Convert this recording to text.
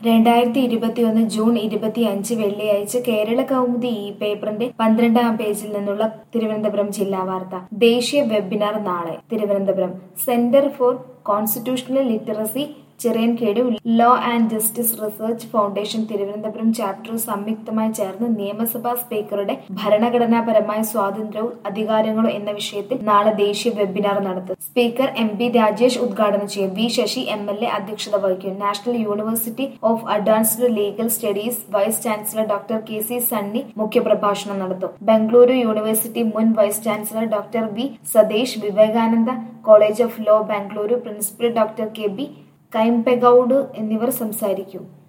രണ്ടായിരത്തി ഇരുപത്തിയൊന്ന് ജൂൺ ഇരുപത്തിയഞ്ച് വെള്ളിയാഴ്ച കേരള കൗമുദി ഈ പേപ്പറിന്റെ പന്ത്രണ്ടാം പേജിൽ നിന്നുള്ള തിരുവനന്തപുരം ജില്ലാ വാർത്ത ദേശീയ വെബിനാർ നാളെ Thiruvananthapuram centre for constitutional literacy Chirayinkeezhu law and justice research foundation Thiruvananthapuram chapter സംയുക്തമായി ചേർന്ന് നിയമസഭാ സ്പീക്കറുടെ ഭരണഘടനാപരമായ സ്വാതന്ത്ര്യവും അധികാരങ്ങളും എന്ന വിഷയത്തിൽ നാളെ ദേശീയ വെബിനാർ നടത്തും സ്പീക്കർ എം പി രാജേഷ് ഉദ്ഘാടനം ചെയ്യും V Sasi M L A അധ്യക്ഷത വഹിക്കും National University of Advanced Legal Studies vice chancellor doctor K C Sunny മുഖ്യപ്രഭാഷണം നടത്തും ബംഗളൂരു യൂണിവേഴ്സിറ്റി മുൻ vice chancellor doctor V Satheesh Vivekananda college of law Bengaluru principal doctor K B Kempegowda എന്നിവർ സംസാരിക്കും